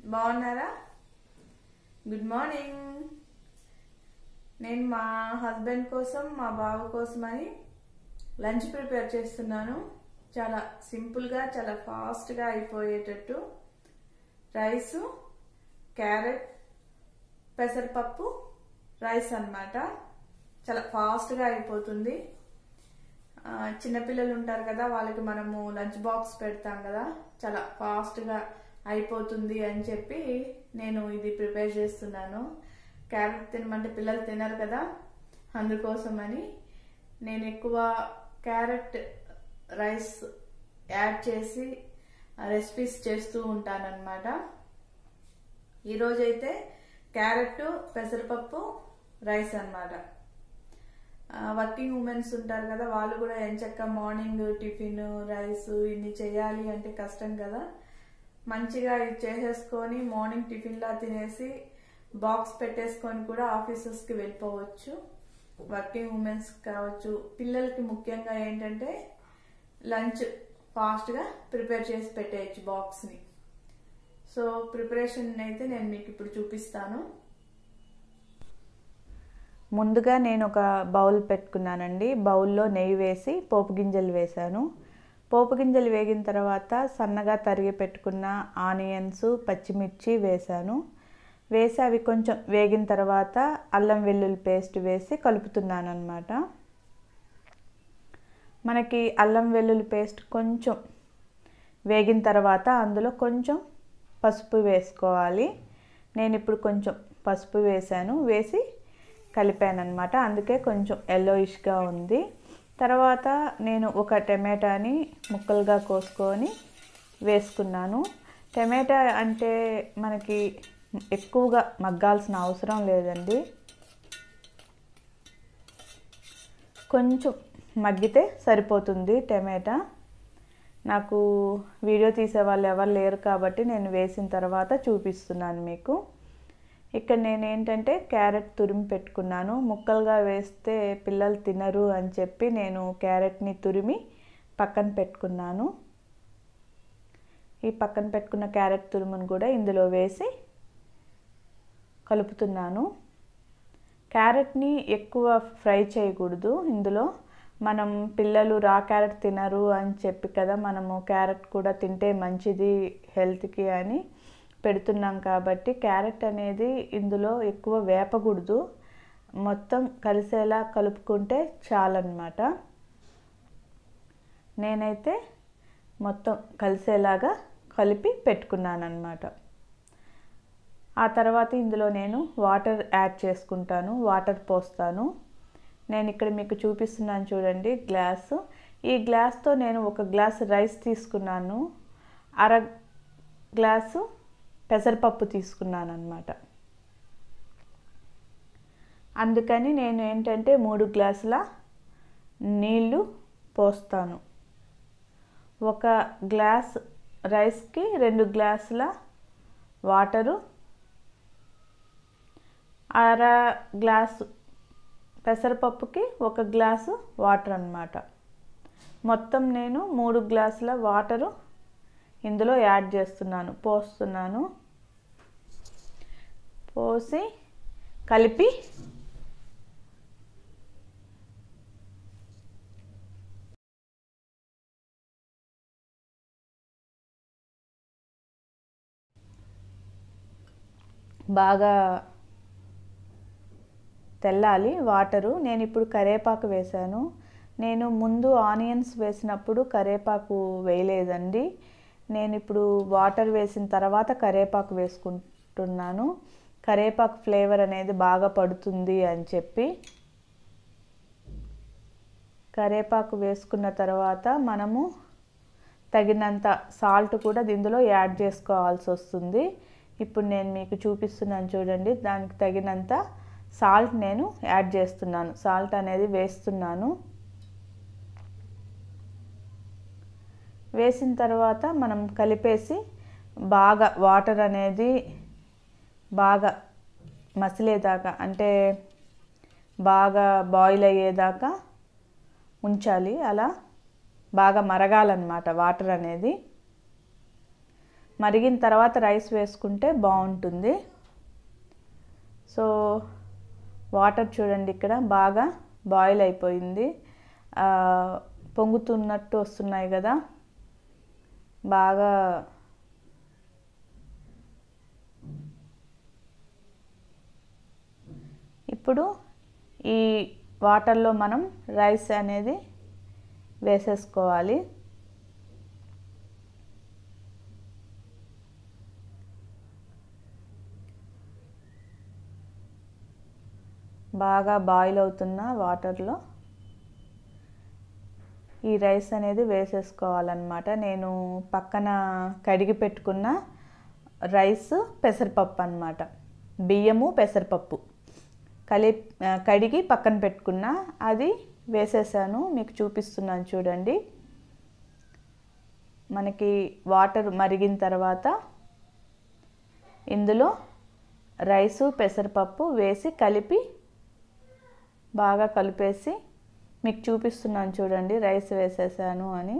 బాగున్నారా good morning నేను మా హస్బెండ్ కోసం మా బావ కోసం అని లంచ్ ప్రిపేర్ చేస్తున్నాను చాలా సింపుల్గా చాలా ఫాస్ట్గా అయిపోయేటట్టు రైసు క్యారెట్ పెసరపప్పు రైస్ అన్నమాట చాలా ఫాస్ట్గా అయిపోతుంది ఆ, చిన్నపిల్లలు ఉంటారు కదా వాళ్ళకి మనము లంచ్ బాక్స్ పెడతాం కదా చాలా ఫాస్ట్గా అయిపోతుంది అని చెప్పి నేను ఇది ప్రిపేర్ చేస్తున్నాను క్యారెట్ తినమంటే పిల్లలు తినరు కదా అందుకోసమని నేను ఎక్కువ క్యారెట్ రైస్ యాడ్ చేసి రెసిపీస్ చేస్తూ ఉంటానన్నమాట ఈరోజైతే క్యారెట్ పెసరపప్పు రైస్ అన్నమాట వర్కింగ్ ఉమెన్స్ ఉంటారు కదా వాళ్ళు కూడా ఎంచక్క మార్నింగ్ టిఫిన్ రైస్ ఇన్ని చేయాలి అంటే కష్టం కదా మంచిగా ఇది చేసేసుకొని మార్నింగ్ టిఫిన్లా తినేసి బాక్స్ పెట్టేసుకొని కూడా ఆఫీసెస్కి వెళ్ళిపోవచ్చు వర్కింగ్ ఉమెన్స్ కావచ్చు పిల్లలకి ముఖ్యంగా ఏంటంటే లంచ్ ఫాస్ట్గా ప్రిపేర్ చేసి పెట్టేయచ్చు బాక్స్ని సో ప్రిపరేషన్ అయితే నేను మీకు ఇప్పుడు చూపిస్తాను ముందుగా నేను ఒక బౌల్ పెట్టుకున్నానండి బౌల్లో నెయ్యి వేసి పోపు గింజలు వేశాను పోపు గింజలు వేగిన తర్వాత సన్నగా తరిగి పెట్టుకున్న ఆనియన్స్ పచ్చిమిర్చి వేశాను వేసి అవి కొంచెం వేగిన తర్వాత అల్లం వెల్లుల్లి పేస్ట్ వేసి కలుపుతున్నాను అనమాట మనకి అల్లం వెల్లుల్లి పేస్ట్ కొంచెం వేగిన తర్వాత అందులో కొంచెం పసుపు వేసుకోవాలి నేను ఇప్పుడు కొంచెం పసుపు వేశాను వేసి కలిపాను అనమాట అందుకే కొంచెం ఎల్లోయిష్గా ఉంది తర్వాత నేను ఒక టమాటాని ముక్కలుగా కోసుకొని వేసుకున్నాను టమాటా అంటే మనకి ఎక్కువగా మగ్గాల్సిన అవసరం లేదండి కొంచెం మగ్గితే సరిపోతుంది టమాటా నాకు వీడియో తీసే వాళ్ళు ఎవరు లేరు కాబట్టి నేను వేసిన తర్వాత చూపిస్తున్నాను మీకు ఇక్కడ నేను ఏంటంటే క్యారెట్ తురిమి పెట్టుకున్నాను ముక్కలుగా వేస్తే పిల్లలు తినరు అని చెప్పి నేను క్యారెట్ని తురిమి పక్కన పెట్టుకున్నాను ఈ పక్కన పెట్టుకున్న క్యారెట్ తురుమును కూడా ఇందులో వేసి కలుపుతున్నాను క్యారెట్ని ఎక్కువ ఫ్రై చేయకూడదు ఇందులో మనం పిల్లలు రా క్యారెట్ తినరు అని చెప్పి కదా మనము క్యారెట్ కూడా తింటే మంచిది హెల్త్కి అని పెడుతున్నాం కాబట్టి క్యారెట్ అనేది ఇందులో ఎక్కువ వేపకూడదు మొత్తం కలిసేలా కలుపుకుంటే చాలన్నమాట నేనైతే మొత్తం కలిసేలాగా కలిపి పెట్టుకున్నాను అనమాట ఆ తర్వాత ఇందులో నేను వాటర్ యాడ్ చేసుకుంటాను వాటర్ పోస్తాను నేను ఇక్కడ మీకు చూపిస్తున్నాను చూడండి గ్లాసు ఈ గ్లాస్తో నేను ఒక గ్లాస్ రైస్ తీసుకున్నాను అర గ్లాసు పెసరపప్పు తీసుకున్నాను అనమాట అందుకని నేను ఏంటంటే మూడు గ్లాసుల నీళ్ళు పోస్తాను ఒక గ్లాస్ రైస్కి రెండు గ్లాసుల వాటరు అర గ్లాసు పెసరపప్పుకి ఒక గ్లాసు వాటర్ అన్నమాట మొత్తం నేను మూడు గ్లాసుల వాటరు ఇందులో యాడ్ చేస్తున్నాను పోస్తున్నాను పోసి కలిపి బాగా తెల్లాలి వాటరు నేను ఇప్పుడు కరేపాకు వేశాను నేను ముందు ఆనియన్స్ వేసినప్పుడు కరేపాకు వేయలేదండి నేను ఇప్పుడు వాటర్ వేసిన తర్వాత కరేపాకు వేసుకుంటున్నాను కరేపాకు ఫ్లేవర్ అనేది బాగా పడుతుంది అని చెప్పి కరేపాకు వేసుకున్న తర్వాత మనము తగినంత సాల్ట్ కూడా ఇందులో యాడ్ చేసుకోవాల్సి వస్తుంది ఇప్పుడు నేను మీకు చూపిస్తున్నాను చూడండి దానికి తగినంత సాల్ట్ నేను యాడ్ చేస్తున్నాను సాల్ట్ అనేది వేస్తున్నాను వేసిన తర్వాత మనం కలిపేసి బాగా వాటర్ అనేది బాగా మసిలేదాకా అంటే బాగా బాయిల్ అయ్యేదాకా ఉంచాలి అలా బాగా మరగాలన్నమాట వాటర్ అనేది మరిగిన తర్వాత రైస్ వేసుకుంటే బాగుంటుంది సో వాటర్ చూడండి ఇక్కడ బాగా బాయిల్ అయిపోయింది ఆ, పొంగుతున్నట్టు వస్తున్నాయి కదా బాగా ఇప్పుడు ఈ వాటర్లో మనం రైస్ అనేది వేసేసుకోవాలి బాగా బాయిల్ అవుతున్న వాటర్లో ఈ రైస్ అనేది వేసేసుకోవాలన్నమాట నేను పక్కన కడిగి పెట్టుకున్న రైస్ పెసరపప్పు అన్నమాట బియ్యము పెసరపప్పు కలి ఆ, కడిగి పక్కన పెట్టుకున్న అది వేసేసాను మీకు చూపిస్తున్నాను చూడండి మనకి వాటర్ మరిగిన తర్వాత ఇందులో రైసు పెసరపప్పు వేసి కలిపి బాగా కలిపేసి మీకు చూపిస్తున్నాను చూడండి రైస్ వేసేసాను అని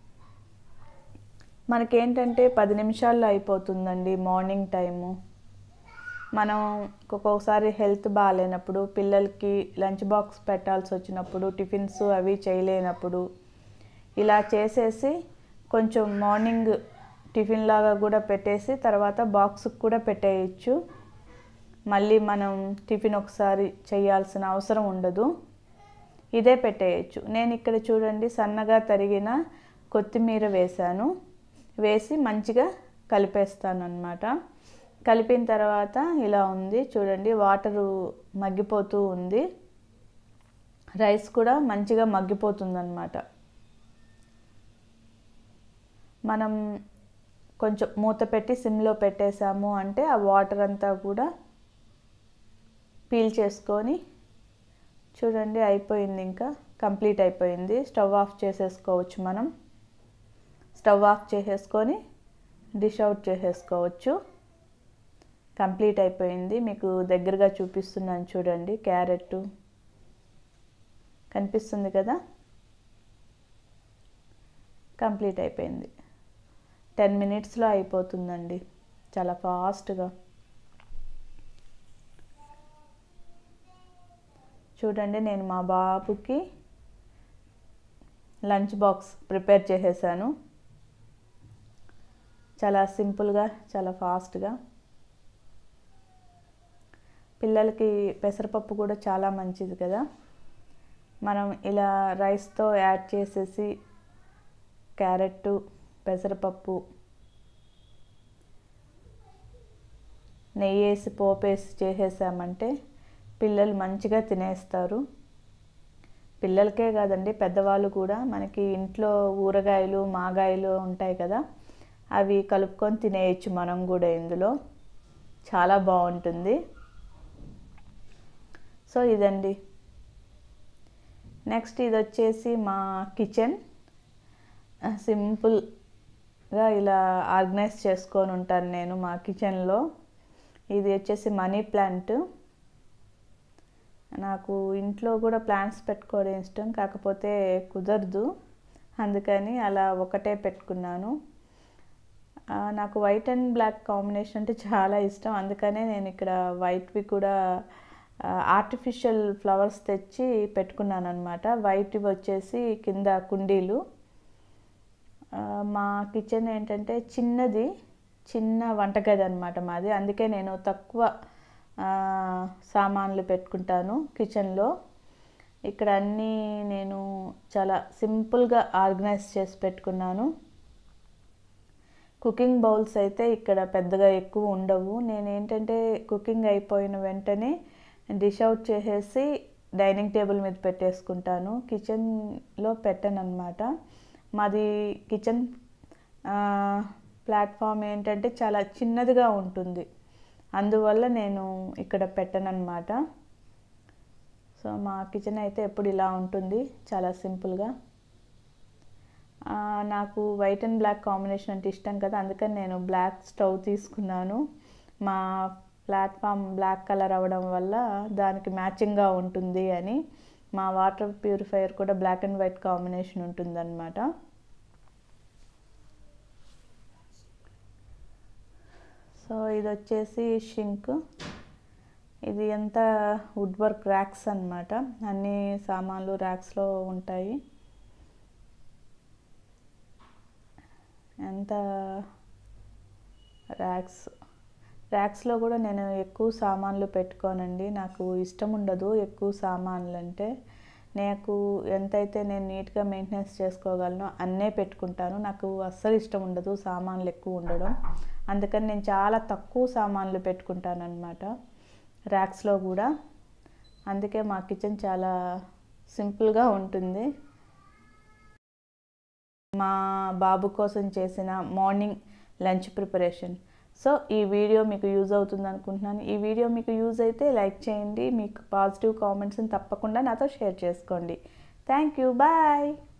మనకేంటంటే పది నిమిషాల్లో అయిపోతుందండి మార్నింగ్ టైము మనం ఒక్కొక్కసారి హెల్త్ బాగాలేనప్పుడు పిల్లలకి లంచ్ బాక్స్ పెట్టాల్సి వచ్చినప్పుడు టిఫిన్స్ అవి చేయలేనప్పుడు ఇలా చేసేసి కొంచెం మార్నింగ్ టిఫిన్ లాగా కూడా పెట్టేసి తర్వాత బాక్స్కి కూడా పెట్టేయచ్చు మళ్ళీ మనం టిఫిన్ ఒకసారి చేయాల్సిన అవసరం ఉండదు ఇదే పెట్టేయచ్చు నేను ఇక్కడ చూడండి సన్నగా తరిగిన కొత్తిమీర వేశాను వేసి మంచిగా కలిపేస్తాను అనమాట కలిపిన తర్వాత ఇలా ఉంది చూడండి వాటరు మగ్గిపోతూ ఉంది రైస్ కూడా మంచిగా మగ్గిపోతుంది అనమాట మనం కొంచెం మూత పెట్టి సిమ్లో పెట్టేసాము అంటే ఆ వాటర్ అంతా కూడా పీల్ చేసుకొని చూడండి అయిపోయింది ఇంకా కంప్లీట్ అయిపోయింది స్టవ్ ఆఫ్ చేసేసుకోవచ్చు మనం స్టవ్ ఆఫ్ చేసేసుకొని డిష్ అవుట్ చేసేసుకోవచ్చు కంప్లీట్ అయిపోయింది మీకు దగ్గరగా చూపిస్తున్నాను చూడండి క్యారెట్ కనిపిస్తుంది కదా కంప్లీట్ అయిపోయింది టెన్ మినిట్స్లో అయిపోతుందండి చాలా ఫాస్ట్గా చూడండి నేను మా బాబుకి లంచ్ బాక్స్ ప్రిపేర్ చేసేసాను చాలా సింపుల్గా చాలా ఫాస్ట్గా పిల్లలకి పెసరపప్పు కూడా చాలా మంచిది కదా మనం ఇలా రైస్తో యాడ్ చేసేసి క్యారెట్ పెసరపప్పు నెయ్యి వేసి పోపేసి చేసేసామంటే పిల్లలు మంచిగా తినేస్తారు పిల్లలకే కాదండి పెద్దవాళ్ళు కూడా మనకి ఇంట్లో ఊరగాయలు మాగాయలు ఉంటాయి కదా అవి కలుపుకొని తినేయచ్చు మనం కూడా ఇందులో చాలా బాగుంటుంది సో ఇదండి నెక్స్ట్ ఇది వచ్చేసి మా కిచెన్ సింపుల్గా ఇలా ఆర్గనైజ్ చేసుకొని ఉంటాను నేను మా కిచెన్లో ఇది వచ్చేసి మనీ ప్లాంట్ నాకు ఇంట్లో కూడా ప్లాంట్స్ పెట్టుకోవడం ఇష్టం కాకపోతే కుదరదు అందుకని అలా ఒకటే పెట్టుకున్నాను ఆ, నాకు వైట్ అండ్ బ్లాక్ కాంబినేషన్ అంటే చాలా ఇష్టం అందుకనే నేను ఇక్కడ వైట్వి కూడా ఆర్టిఫిషియల్ ఫ్లవర్స్ తెచ్చి పెట్టుకున్నాను అనమాట వైట్వి వచ్చేసి కింద కుండీలు ఆ, మా కిచెన్ ఏంటంటే చిన్నది చిన్న వంటగది అనమాట మాది అందుకే నేను తక్కువ ఆ, సామాన్లు పెట్టుకుంటాను కిచెన్లో ఇక్కడ అన్నీ నేను చాలా సింపుల్గా ఆర్గనైజ్ చేసి పెట్టుకున్నాను కుకింగ్ బౌల్స్ అయితే ఇక్కడ పెద్దగా ఎక్కువ ఉండవు నేను ఏంటంటే కుకింగ్ అయిపోయిన వెంటనే డిష్ అవుట్ చేసేసి డైనింగ్ టేబుల్ మీద పెట్టేసుకుంటాను కిచెన్లో పెట్టను అనమాట మాది కిచెన్ ప్లాట్ఫామ్ ఏంటంటే చాలా చిన్నదిగా ఉంటుంది అందువల్ల నేను ఇక్కడ పెట్టను అనమాట సో మా కిచెన్ అయితే ఎప్పుడు ఇలా ఉంటుంది చాలా సింపుల్గా ఆ, నాకు వైట్ అండ్ బ్లాక్ కాంబినేషన్ అంటే ఇష్టం కదా అందుకని నేను బ్లాక్ స్టవ్ తీసుకున్నాను మా ప్లాట్ఫామ్ బ్లాక్ కలర్ అవ్వడం వల్ల దానికి మ్యాచింగ్గా ఉంటుంది అని మా వాటర్ ప్యూరిఫైయర్ కూడా బ్లాక్ అండ్ వైట్ కాంబినేషన్ ఉంటుందన్నమాట ఇది వచ్చేసి షింక్ ఇది ఎంత వుడ్ వర్క్ ర్యాక్స్ అనమాట అన్ని సామాన్లు ర్యాక్స్లో ఉంటాయి ఎంత ర్యాక్స్ ర్యాక్స్లో కూడా నేను ఎక్కువ సామాన్లు పెట్టుకోనండి నాకు ఇష్టం ఉండదు ఎక్కువ సామాన్లు అంటే నాకు ఎంతైతే నేను నీట్గా మెయింటెనెన్స్ చేసుకోగలను అన్నే పెట్టుకుంటాను నాకు అస్సలు ఇష్టం ఉండదు సామాన్లు ఎక్కువ ఉండడం అందుకని నేను చాలా తక్కువ సామాన్లు పెట్టుకుంటాను అనమాట ర్యాక్స్లో కూడా అందుకే మా కిచెన్ చాలా సింపుల్గా ఉంటుంది మా బాబు కోసం చేసిన మార్నింగ్ లంచ్ ప్రిపరేషన్ సో ఈ వీడియో మీకు యూజ్ అవుతుంది అనుకుంటున్నాను ఈ వీడియో మీకు యూజ్ అయితే లైక్ చేయండి మీకు పాజిటివ్ కామెంట్స్ని తప్పకుండా నాతో షేర్ చేసుకోండి థ్యాంక్ యూ బాయ్